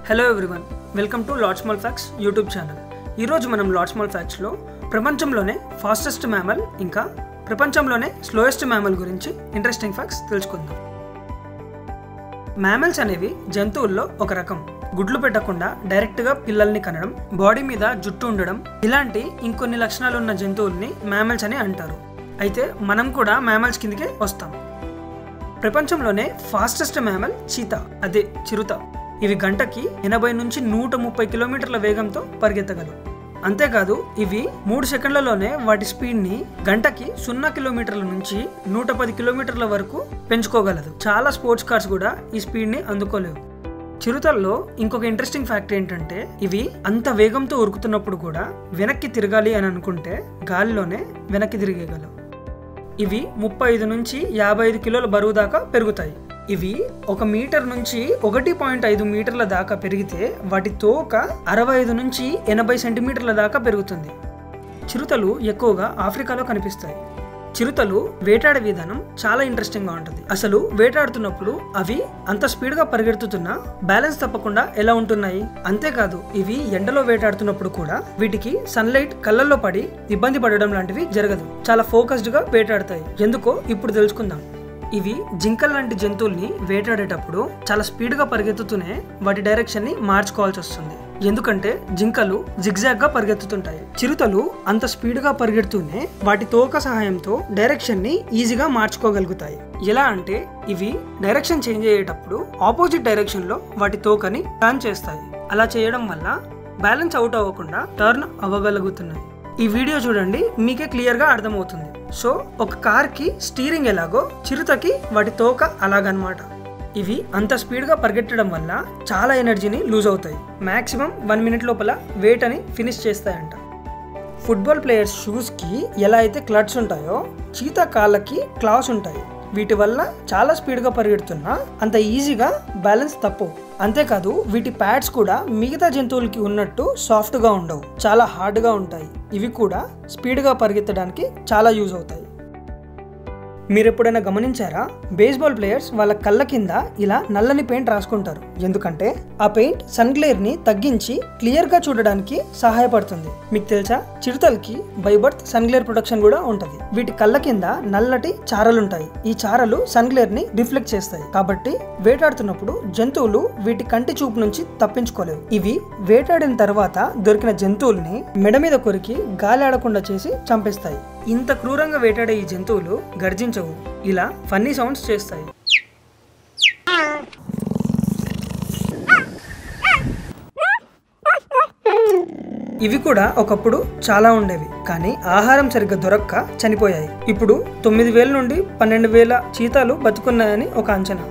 hello everyone welcome to lot small facts YouTube channel ఈరోజు మనం lot small ఫ్యాక్స్లో ప్రపంచంలోనే fastest mammal ఇంకా ప్రపంచంలోనే స్లోయెస్ట్ మ్యామల్ గురించి ఇంట్రెస్టింగ్ ఫ్యాక్ట్స్ తెలుసుకుందాం మ్యామల్స్ అనేవి జంతువుల్లో ఒక రకం గుడ్లు పెట్టకుండా డైరెక్ట్గా పిల్లల్ని కనడం బాడీ మీద జుట్టు ఉండడం ఇలాంటి ఇంకొన్ని లక్షణాలు ఉన్న జంతువుల్ని మ్యామల్స్ అని అంటారు అయితే మనం కూడా మ్యామల్స్ కిందకే వస్తాం ప్రపంచంలోనే ఫాస్టెస్ట్ మ్యామల్ చీతా అదే చిరుత ఇవి గంటకి ఎనభై నుంచి నూట ముప్పై కిలోమీటర్ల వేగంతో పరిగెత్తగలవు అంతేకాదు ఇవి మూడు సెకండ్లలోనే వాటి స్పీడ్ని గంటకి సున్నా కిలోమీటర్ల నుంచి నూట పది కిలోమీటర్ల వరకు పెంచుకోగలదు చాలా స్పోర్ట్స్ కార్స్ కూడా ఈ స్పీడ్ని అందుకోలేవు చిరుతల్లో ఇంకొక ఇంట్రెస్టింగ్ ఫ్యాక్ట్ ఏంటంటే ఇవి అంత వేగంతో ఉరుకుతున్నప్పుడు కూడా వెనక్కి తిరగాలి అని అనుకుంటే గాలిలోనే వెనక్కి తిరిగేయగలవు ఇవి ముప్పై ఐదు నుంచి యాభై ఐదు కిలోల బరువు దాకా పెరుగుతాయి ఇవి ఒక మీటర్ నుంచి ఒకటి పాయింట్ ఐదు మీటర్ల దాకా పెరిగితే వాటి తోక అరవై ఐదు నుంచి ఎనభై సెంటీమీటర్ల దాకా పెరుగుతుంది చిరుతలు ఎక్కువగా ఆఫ్రికాలో కనిపిస్తాయి చిరుతలు వేటాడే విధానం చాలా ఇంట్రెస్టింగ్ గా ఉంటుంది అసలు వేటాడుతున్నప్పుడు అవి అంత స్పీడ్ గా పరిగెడుతున్నా బ్యాలెన్స్ తప్పకుండా ఎలా ఉంటున్నాయి అంతేకాదు ఇవి ఎండలో వేటాడుతున్నప్పుడు కూడా వీటికి సన్లైట్ కళ్ళల్లో పడి ఇబ్బంది పడడం లాంటివి జరగదు చాలా ఫోకస్డ్ గా వేటాడతాయి ఎందుకో ఇప్పుడు తెలుసుకుందాం ఇవి జింకల్ లాంటి జంతువుల్ని వేటాడేటప్పుడు చాలా స్పీడ్గా పరిగెత్తుతూనే వాటి డైరెక్షన్ ని మార్చుకోవాల్సి వస్తుంది ఎందుకంటే జింకలు జిగ్జాగ్ గా పరిగెత్తుతుంటాయి చిరుతలు అంత స్పీడ్గా పరిగెడుతూనే వాటి తోక సహాయంతో డైరెక్షన్ ని ఈజీగా మార్చుకోగలుగుతాయి ఎలా అంటే ఇవి డైరెక్షన్ చేంజ్ అయ్యేటప్పుడు ఆపోజిట్ డైరెక్షన్ లో వాటి తోకని టర్న్ చేస్తాయి అలా చేయడం వల్ల బ్యాలెన్స్ అవుట్ అవ్వకుండా టర్న్ అవ్వగలుగుతున్నాయి ఈ వీడియో చూడండి మీకే క్లియర్గా అర్థమవుతుంది సో ఒక కార్కి స్టీరింగ్ ఎలాగో చిరుతకి వాటి తోక అలాగనమాట ఇవి అంత స్పీడ్గా పరిగెట్టడం వల్ల చాలా ఎనర్జీని లూజ్ అవుతాయి మ్యాక్సిమం వన్ మినిట్ లోపల వెయిట్ అని ఫినిష్ చేస్తాయంట ఫుట్బాల్ ప్లేయర్స్ షూస్కి ఎలా అయితే క్లట్స్ ఉంటాయో చీతా కాళ్ళకి క్లాస్ ఉంటాయి వీటి వల్ల చాలా స్పీడ్గా పరిగెడుతున్నా అంత ఈజీగా బ్యాలెన్స్ తప్పు అంతేకాదు వీటి ప్యాడ్స్ కూడా మిగతా జంతువులకి ఉన్నట్టు సాఫ్ట్గా ఉండవు చాలా హార్డ్గా ఉంటాయి ఇవి కూడా స్పీడ్గా పరిగెత్తడానికి చాలా యూజ్ అవుతాయి మీరు ఎప్పుడైనా గమనించారా బేస్బాల్ ప్లేయర్స్ వాళ్ళ కళ్ళ కింద ఇలా నల్లని పెయింట్ రాసుకుంటారు ఎందుకంటే ఆ పెయింట్ సన్ గ్లేర్ ని తగ్గించి క్లియర్ గా చూడడానికి సహాయపడుతుంది మీకు తెలుసా చిరుతలకి by birth sun glare protection కూడా ఉంటది వీటి కళ్ళ కింద నల్లటి చారలుంటాయి ఈ చారలు సన్ గ్లేర్ ని రిఫ్లెక్ట్ చేస్తాయి కాబట్టి వేటాడుతున్నప్పుడు జంతువులు వీటి కంటి చూపు నుంచి తప్పించుకోలేవు ఇవి వేటాడిన తర్వాత దొరికిన జంతువుల్ని మెడ మీద కొరికి గాలి ఆడకుండా చేసి చంపేస్తాయి ఇంత క్రూరంగా వేటాడే ఈ జంతువులు గర్జించవు ఇలా ఫన్నీ సౌండ్స్ చేస్తాయి ఇవి కూడా ఒకప్పుడు చాలా ఉండేవి కానీ ఆహారం సరిగ్గా దొరక్క చనిపోయాయి ఇప్పుడు తొమ్మిది వేల నుండి పన్నెండు వేల చీతాలు బతుకున్నాయని ఒక అంచనా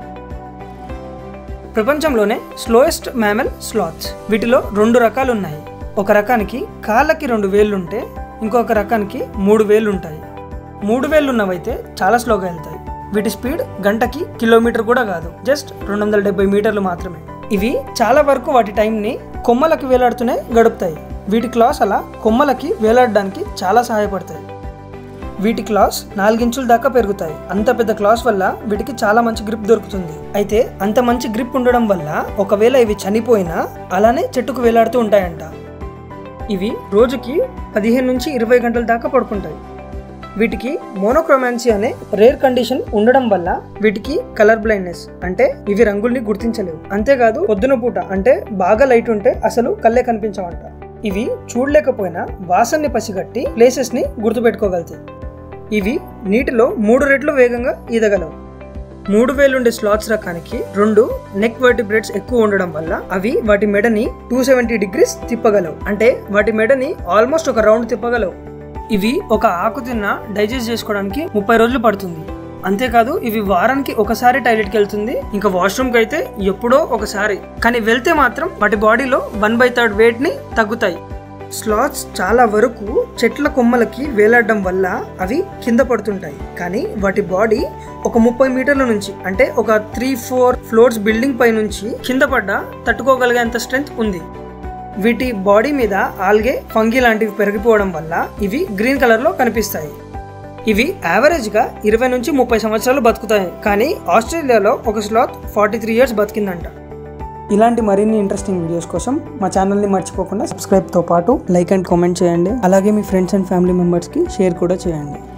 ప్రపంచంలోనే స్లోయెస్ట్ మ్యామల్ స్లాత్స్ వీటిలో రెండు రకాలు ఉన్నాయి ఒక రకానికి కాళ్ళకి రెండు వేళ్ళు ఉంటే ఇంకొక రకానికి మూడు వేళ్ళు ఉంటాయి మూడు వేళ్ళు ఉన్నవైతే చాలా స్లోగా వెళ్తాయి వీటి స్పీడ్ గంటకి కిలోమీటర్ కూడా కాదు జస్ట్ రెండు వందల డెబ్బై మీటర్లు మాత్రమే ఇవి చాలా వరకు వాటి టైంని కొమ్మలకి వేలాడుతూనే గడుపుతాయి వీటి క్లాస్ అలా కొమ్మలకి వేలాడడానికి చాలా సహాయపడతాయి వీటి క్లాస్ నాలుగించుల దాకా పెరుగుతాయి అంత పెద్ద క్లాస్ వల్ల వీటికి చాలా మంచి గ్రిప్ దొరుకుతుంది అయితే అంత మంచి గ్రిప్ ఉండడం వల్ల ఒకవేళ ఇవి చనిపోయినా అలానే చెట్టుకు వేలాడుతూ ఉంటాయంట ఇవి రోజుకి పదిహేను నుంచి ఇరవై గంటల దాకా పడుకుంటాయి వీటికి మోనోక్రోమాన్సీ అనే రేర్ కండిషన్ ఉండడం వల్ల వీటికి కలర్ బ్లైండ్నెస్ అంటే ఇవి రంగుల్ని గుర్తించలేవు అంతేకాదు పొద్దున పూట అంటే బాగా లైట్ ఉంటే అసలు కళ్ళే కనిపించవంట ఇవి చూడలేకపోయినా వాసన్ని పసిగట్టి ప్లేసెస్ ని గుర్తుపెట్టుకోగలుగుతాయి ఇవి నీటిలో మూడు రెట్లు వేగంగా ఈదగలవు మూడు వేలుండే స్లాట్స్ రకానికి రెండు నెక్ వర్టిబ్రేట్స్ ఎక్కువ ఉండడం వల్ల అవి వాటి మెడని టూ సెవెంటీ డిగ్రీస్ తిప్పగలవు అంటే వాటి మెడని ఆల్మోస్ట్ ఒక రౌండ్ తిప్పగలవు ఇవి ఒక ఆకు తిన్న డైజెస్ట్ చేసుకోవడానికి ముప్పై రోజులు పడుతుంది అంతేకాదు ఇవి వారానికి ఒకసారి టాయిలెట్కి వెళ్తుంది ఇంకా వాష్రూమ్కి అయితే ఎప్పుడో ఒకసారి కానీ వెళ్తే మాత్రం వాటి బాడీలో వన్ బై థర్డ్ వెయిట్ ని తగ్గుతాయి స్లాట్స్ చాలా వరకు చెట్ల కొమ్మలకి వేలాడడం వల్ల అవి కింద పడుతుంటాయి కానీ వాటి బాడీ ఒక ముప్పై మీటర్ల నుంచి అంటే ఒక త్రీ ఫోర్ ఫ్లోర్స్ బిల్డింగ్ పై నుంచి కింద పడ్డ తట్టుకోగలిగేంత స్ట్రెంగ్త్ ఉంది వీటి బాడీ మీద ఆల్గే ఫంగి లాంటివి పెరిగిపోవడం వల్ల ఇవి గ్రీన్ కలర్ లో కనిపిస్తాయి ఇవి యావరేజ్ గా ఇరవై నుంచి ముప్పై సంవత్సరాలు బతుకుతాయి కానీ ఆస్ట్రేలియాలో ఒక స్లాత్ ఫార్టీ త్రీ ఇయర్స్ బతికిందంట ఇలాంటి మరిన్ని ఇంట్రెస్టింగ్ వీడియోస్ కోసం మా ఛానల్ని మర్చిపోకుండా సబ్స్క్రైబ్తో పాటు లైక్ అండ్ కామెంట్ చేయండి అలాగే మీ ఫ్రెండ్స్ అండ్ ఫ్యామిలీ మెంబర్స్కి షేర్ కూడా చేయండి